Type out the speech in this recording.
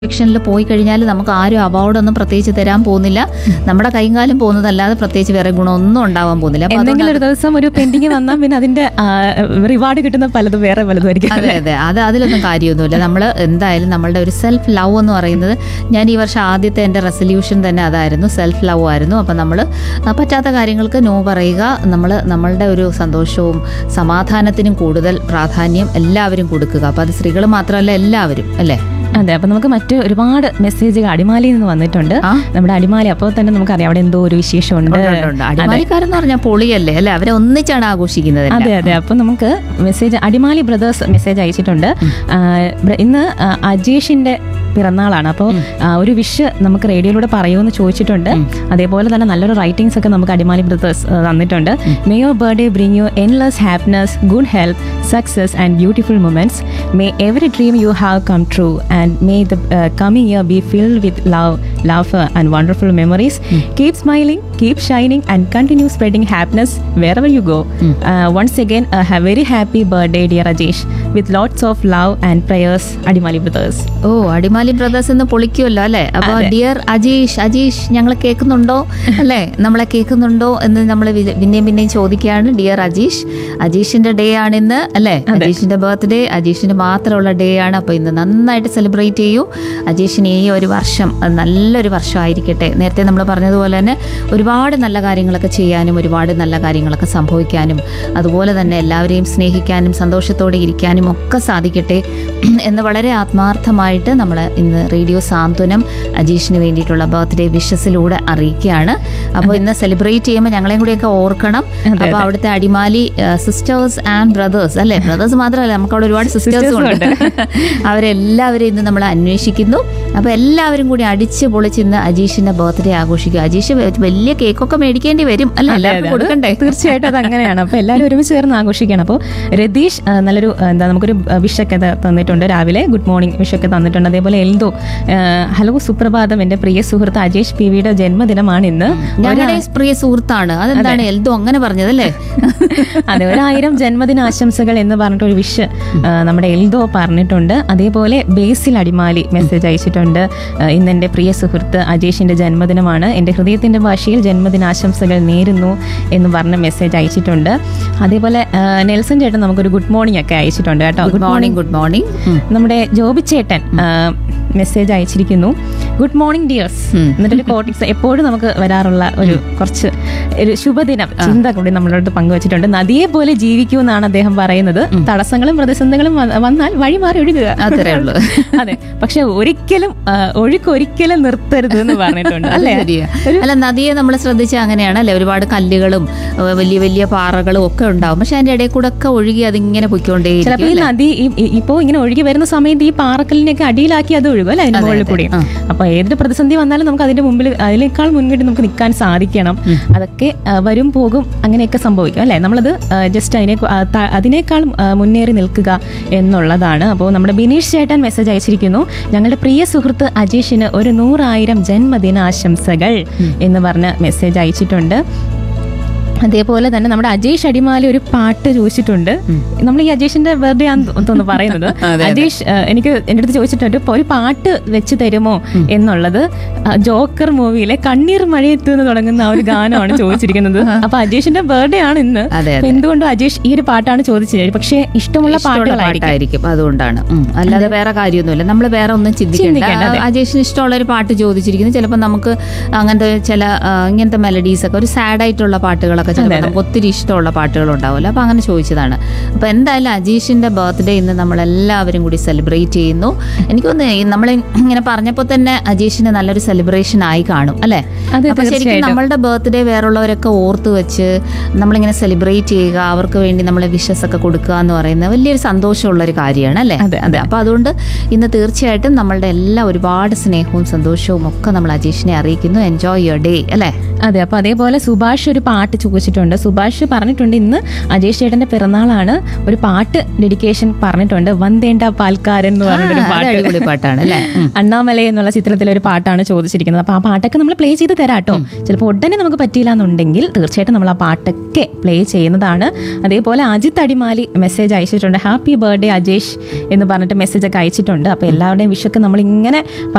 സെക്ഷനിൽ പോയി കഴിഞ്ഞാൽ നമുക്ക് ആരും അവാർഡൊന്നും പ്രത്യേകിച്ച് തരാൻ പോകുന്നില്ല നമ്മുടെ കൈകാലം പോകുന്നതല്ലാതെ പ്രത്യേകിച്ച് വേറെ ഗുണമൊന്നും ഉണ്ടാവാൻ പോകുന്നില്ല അപ്പൊ എന്തെങ്കിലും ഒരു ദിവസം ഒരു പെൻഡിങ് വന്നാൽ പിന്നെ അതിന്റെ റിവാർഡ് കിട്ടുന്ന പലതും വേറെ പലതും ആയിരിക്കും അതെ അതെ അത് അതിലൊന്നും കാര്യമൊന്നുമില്ല നമ്മൾ എന്തായാലും നമ്മളുടെ ഒരു സെൽഫ് ലവ് എന്ന് പറയുന്നത് ഞാൻ ഈ വർഷം ആദ്യത്തെ എൻ്റെ റെസൊല്യൂഷൻ തന്നെ അതായിരുന്നു സെൽഫ് ലവ് ആയിരുന്നു അപ്പം നമ്മൾ പറ്റാത്ത കാര്യങ്ങൾക്ക് നോ പറയുക നമ്മൾ നമ്മളുടെ ഒരു സന്തോഷവും സമാധാനത്തിനും കൂടുതൽ പ്രാധാന്യം എല്ലാവരും കൊടുക്കുക അപ്പം അത് സ്ത്രീകൾ മാത്രമല്ല എല്ലാവരും അല്ലേ അതെ അപ്പൊ നമുക്ക് മറ്റ് ഒരുപാട് മെസ്സേജുകൾ അടിമാലിയിൽ നിന്ന് വന്നിട്ടുണ്ട് ആ. നമ്മുടെ അടിമാലി അപ്പോൾ തന്നെ നമുക്കറിയാം അവിടെ എന്തോ ഒരു വിശേഷമുണ്ട് ഉണ്ട്, ഉണ്ട്, ഉണ്ട്. അടിമാലിക്കാരെന്ന് പറഞ്ഞാൽ പൊളിയല്ലേ അല്ലേ അവരെ ഒന്നിച്ചാണ് ആഘോഷിക്കുന്നത് എല്ലാം. അതെ അതെ അപ്പൊ നമുക്ക് മെസ്സേജ് അടിമാലി ബ്രദേഴ്സ് മെസ്സേജ് അയച്ചിട്ടുണ്ട് ആ, ബ്ര- ഇന്ന് ആ, അജേഷിന്റെ പിറന്നാളാണ് അപ്പോൾ ഒരു വിഷ് നമുക്ക് റേഡിയോയിലൂടെ പറയുമെന്ന് ചോദിച്ചിട്ടുണ്ട് അതേപോലെ തന്നെ നല്ലൊരു റൈറ്റിംഗ്സ് ഒക്കെ നമുക്ക് അടിമാലി ബ്രദേഴ്സ് തന്നിട്ടുണ്ട് may your birthday bring you endless happiness good health success and beautiful moments may every dream you have come true and may the coming year be filled with love love and wonderful memories keep smiling keep shining and continue spreading happiness where you go once again have very happy birthday dear Ajesh with lots of love and prayers Adimali brothers oh Adimali brothers എന്ന് പൊളിക്കുമല്ലോ അല്ലെ അപ്പൊ അതെ. Dear Ajeesh Ajeesh ഞങ്ങളെ കേൾക്കുന്നുണ്ടോ അല്ലെ നമ്മളെ കേൾക്കുന്നുണ്ടോ എന്ന് നമ്മൾ പിന്നെയും പിന്നെയും ചോദിക്കുകയാണ് ഡിയർ അജീഷ് അജീഷിന്റെ ഡേ ആണ് ഇന്ന് അല്ലെ അജീഷിന്റെ ബർത്ത്ഡേ അജീഷിന്റെ മാത്രമുള്ള ഡേ ആണ് അപ്പൊ ഇന്ന് നന്നായിട്ട് സെലിബ്രേറ്റ് ചെയ്യൂ അജീഷിന് ഈ ഒരു വർഷം അത് നല്ലൊരു വർഷമായിരിക്കട്ടെ നേരത്തെ നമ്മൾ പറഞ്ഞതുപോലെ തന്നെ ഒരുപാട് നല്ല കാര്യങ്ങളൊക്കെ ചെയ്യാനും ഒരുപാട് നല്ല കാര്യങ്ങളൊക്കെ സംഭവിക്കാനും അതുപോലെ തന്നെ എല്ലാവരെയും സ്നേഹിക്കാനും സന്തോഷത്തോടെ ഇരിക്കാനും ഒക്കെ സാധിക്കട്ടെ എന്ന് വളരെ ആത്മാർത്ഥമായിട്ട് നമ്മൾ ഇന്ന് റേഡിയോ സാന്ത്വനം അജീഷിന് വേണ്ടിയിട്ടുള്ള ബർത്ത്ഡേ വിഷസിലൂടെ അറിയിക്കുകയാണ് അപ്പോൾ ഇന്ന് സെലിബ്രേറ്റ് ചെയ്യുമ്പോൾ ഞങ്ങളെയും കൂടിയൊക്കെ ഓർക്കണം അപ്പോൾ അവിടുത്തെ അടിമാലി സിസ്റ്റേഴ്സ് ആൻഡ് ബ്രദേഴ്സ് അല്ലെ ബ്രദേഴ്സ് മാത്രമല്ല നമുക്ക് അവിടെ ഒരുപാട് സിസ്റ്റേഴ്സും ഉണ്ട് അവരെല്ലാവരെയും ഇന്ന് നമ്മൾ അന്വേഷിക്കുന്നു അപ്പോൾ എല്ലാവരും കൂടി അടിച്ച് പൊളിച്ച് ഇന്ന് അജീഷിന്റെ ബർത്ത്ഡേ ആഘോഷിക്കുക അജീഷ് വലിയ കേക്കൊക്കെ മേടിക്കേണ്ടി വരും അല്ലെ എല്ലാവർക്കും കൊടുക്കണ്ടേ തീർച്ചയായിട്ടും അത് അങ്ങനെയാണ് അപ്പൊ എല്ലാവരും ഒരുമിച്ച് ചേർന്ന് ആഘോഷിക്കണം അപ്പോൾ രതീഷ് ആ, നല്ലൊരു ആ, എന്താ നമുക്കൊരു ആ, വിഷൊക്കെ ത- തന്നിട്ടുണ്ട് രാവിലെ ഗുഡ് മോർണിംഗ് വിഷൊക്കെ തന്നിട്ടുണ്ട് അതേപോലെ എൽദോ ആ, ഹലോ സുപ്രഭാതം എന്റെ പ്രിയ സുഹൃത്ത് അജേഷ് പി വിയുടെ ജന്മദിനമാണ് ഇന്ന് ഞങ്ങളുടെ പ്രിയ സുഹൃത്താണ് അതെന്താണ് എൽദോ അങ്ങനെ പറഞ്ഞതല്ലേ അതെ ഒരായിരം ജന്മദിന ആശംസകൾ എന്ന് പറഞ്ഞിട്ട് ഒരു വിഷ് ആ, നമ്മുടെ എൽദോ പറഞ്ഞിട്ടുണ്ട് അതേപോലെ ബേസിൽ അടിമാലി മെസ്സേജ് അയച്ചിട്ടുണ്ട് ആ, ഇന്ന് എൻ്റെ പ്രിയ സുഹൃത്ത് അജേഷിന്റെ ജന്മദിനമാണ് എൻ്റെ ഹൃദയത്തിന്റെ ഭാഷയിൽ ജന്മദിനാശംസകൾ നേരുന്നു എന്ന് പറഞ്ഞ മെസ്സേജ് അയച്ചിട്ടുണ്ട് അതേപോലെ ആ, നെൽസൺ ചേട്ടൻ നമുക്കൊരു ഗുഡ് മോർണിംഗ് ഒക്കെ അയച്ചിട്ടുണ്ട് കേട്ടോ ഗുഡ് മോർണിംഗ് ഗുഡ് മോർണിംഗ് നമ്മുടെ ജോബി ചേട്ടൻ മെസ്സേജ് അയച്ചിരിക്കുന്നു ഗുഡ് മോർണിംഗ് ഡിയേഴ്സ് എന്നിട്ടൊരു കോട്ടിക്സ് എപ്പോഴും നമുക്ക് വരാറുള്ള ഒരു കുറച്ച് ഒരു ശുഭദിനം ചിന്ത കൂടി നമ്മളോട് പങ്കുവച്ചിട്ടുണ്ട് നദിയെ പോലെ ജീവിക്കൂ എന്നാണ് അദ്ദേഹം പറയുന്നത് തടസ്സങ്ങളും പ്രതിസന്ധികളും വ- വന്നാൽ വഴി മാറി ഒഴുകുക അത്രേ ഉള്ളൂ. അതെ പക്ഷെ ഒരിക്കലും ആ, ഒഴുക്കൊരിക്കലും നിർത്തരുത് എന്ന് പറഞ്ഞിട്ടുണ്ട് അല്ലേ ശരിയാ. അല്ല നദിയെ നമ്മൾ ശ്രദ്ധിച്ച അങ്ങനെയാണ് അല്ലെ ഒരുപാട് കല്ലുകളും ഏഹ് വലിയ വലിയ പാറകളും ഒക്കെ ഉണ്ടാവും പക്ഷെ അതിന്റെ ഇടയിൽ കൂടെ ഒക്കെ ഒഴുകി അതിങ്ങനെ പൊയ്ക്കൊണ്ടേയിരിക്കും ചിലപ്പോ ഈ നദി ഈ- ഈ- ഇപ്പോ ഇങ്ങനെ ഒഴുകി വരുന്ന സമയത്ത് ഈ പാറക്കല്ലിനെയൊക്കെ അടിയിലാക്കി അത് ഒഴുകും അല്ലെ അതിന്റെ മുകളിൽ കൂടി അപ്പൊ ഏതൊരു പ്രതിസന്ധി വന്നാലും നമുക്ക് അതിന്റെ മുമ്പിൽ അതിനേക്കാൾ മുൻകൂട്ടി നമുക്ക് നിൽക്കാൻ സാധിക്കണം അതൊക്കെ ആ, വരും പോകും അങ്ങനെയൊക്കെ സംഭവിക്കും അല്ലെ നമ്മളത് ജസ്റ്റ് അതിനെ ആ, ത- അതിനേക്കാൾ ആ, മുന്നേറി നിൽക്കുക എന്നുള്ളതാണ് അപ്പോൾ നമ്മുടെ ബിനീഷ് ചേട്ടൻ മെസ്സേജ് അയച്ചിരിക്കുന്നു ഞങ്ങളുടെ പ്രിയ സുഹൃത്ത് അജീഷിന് ഒരു നൂറായിരം ജന്മദിനാശംസകൾ എന്ന് പറഞ്ഞ് മെസ്സേജ് അയച്ചിട്ടുണ്ട് അതേപോലെ തന്നെ നമ്മുടെ അജേഷ് അടിമാലി ഒരു പാട്ട് ചോദിച്ചിട്ടുണ്ട് നമ്മൾ ഈ അജേഷിന്റെ ബർത്ത്ഡേ ആണെന്ന് തോന്നുന്നു പറയുന്നത് അജേഷ് ആ, എനിക്ക് എൻ്റെ അടുത്ത് ചോദിച്ചിട്ടുണ്ട് "ഇപ്പൊ ഒരു പാട്ട് വെച്ച് തരുമോ എന്നുള്ളത് ആ, ജോക്കർ മൂവിയിലെ കണ്ണീർ മഴയത്ത് എന്ന് തുടങ്ങുന്ന ആ ഒരു ഗാനമാണ് ചോദിച്ചിരിക്കുന്നത് അപ്പൊ അജേഷിന്റെ ബർത്ത്ഡേ ആണ് ഇന്ന് അതെ, അപ്പൊ എന്തുകൊണ്ടും അജേഷ് ഈ ഒരു പാട്ടാണ് ചോദിച്ചത് പക്ഷേ ഇഷ്ടമുള്ള ഇഷ്ടമുള്ള പാട്ടുകളായിരിക്കും പാട്ടായിരിക്കും അതുകൊണ്ടാണ് ഉം. അല്ലാതെ വേറെ കാര്യമൊന്നുമില്ല നമ്മൾ വേറെ ഒന്നും ചിന്തിക്കേണ്ട ചിന്തിക്കേണ്ട, അതെ. അജേഷിന് ഇഷ്ടമുള്ള ഒരു പാട്ട് ചോദിച്ചിരിക്കുന്നു ചിലപ്പോൾ നമുക്ക് അങ്ങനത്തെ ചില ആ, ഇങ്ങനത്തെ മെലഡീസ് ഒക്കെ ഒരു സാഡ് ആയിട്ടുള്ള പാട്ടുകളൊക്കെ ചിലപ്പോൾ നമുക്ക് ഒത്തിരി ഇഷ്ടമുള്ള പാട്ടുകൾ ഉണ്ടാവില്ല അപ്പൊ അങ്ങനെ ചോദിച്ചതാണ് അപ്പൊ എന്തായാലും അജീഷിന്റെ ബർത്ത്ഡേ ഇന്ന് നമ്മളെല്ലാവരും കൂടി സെലിബ്രേറ്റ് ചെയ്യുന്നു എനിക്കൊന്ന് നമ്മൾ ഇങ്ങനെ പറഞ്ഞപ്പോൾ തന്നെ അജീഷിന് നല്ലൊരു സെലിബ്രേഷൻ ആയി കാണും അല്ലെ അതെ, അപ്പൊ ശരിക്കും തീർച്ചയായിട്ടും. നമ്മളുടെ ബർത്ത്ഡേ വേറുള്ളവരൊക്കെ ഓർത്ത് വെച്ച് നമ്മളിങ്ങനെ സെലിബ്രേറ്റ് ചെയ്യുക അവർക്ക് വേണ്ടി നമ്മൾ വിഷസ് ഒക്കെ കൊടുക്കുക എന്ന് പറയുന്നത് വലിയൊരു സന്തോഷമുള്ള ഒരു കാര്യമാണ് അല്ലേ അതെ, അതെ അപ്പൊ അതുകൊണ്ട് ഇന്ന് തീർച്ചയായിട്ടും നമ്മളുടെ എല്ലാ ഒരുപാട് സ്നേഹവും സന്തോഷവും ഒക്കെ നമ്മൾ അജീഷിനെ അറിയിക്കുന്നു എൻജോയ് യുവർ ഡേ അല്ലേ അതെ അപ്പൊ അതേപോലെ സുഭാഷ് ഒരു പാട്ട് ചോദിച്ചിട്ടുണ്ട് സുഭാഷ് പറഞ്ഞിട്ടുണ്ട് ഇന്ന് അജേഷ് ചേട്ടന്റെ പിറന്നാളാണ് ഒരു പാട്ട് ഡെഡിക്കേഷൻ പറഞ്ഞിട്ടുണ്ട് വന്തേണ്ട പാൽക്കാരൻ എന്ന് പറഞ്ഞിട്ടൊരു ആ, അത് പാട്ട് അടിപൊളി പാട്ടാണ് അല്ലേ ഉം. അണ്ണാമലൈ എന്നുള്ള ചിത്രത്തിലെ ഒരു പാട്ടാണ് ചോദിച്ചിരിക്കുന്നത് അപ്പൊ ആ പാട്ടൊക്കെ നമ്മൾ പ്ലേ ചെയ്ത് തരാട്ടോ ചിലപ്പോൾ ഉടനെ നമുക്ക് പറ്റിയില്ല എന്നുണ്ടെങ്കിൽ തീർച്ചയായിട്ടും നമ്മൾ ആ പാട്ടൊക്കെ പ്ലേ ചെയ്യുന്നതാണ് അതേപോലെ അജിത് അടിമാലി മെസ്സേജ് അയച്ചിട്ടുണ്ട് ഹാപ്പി ബർത്ത്ഡേ അജേഷ് എന്ന് പറഞ്ഞിട്ട് മെസ്സേജ് ഒക്കെ അയച്ചിട്ടുണ്ട് അപ്പൊ എല്ലാവരുടെയും വിഷൊക്കെ നമ്മൾ ഇങ്ങനെ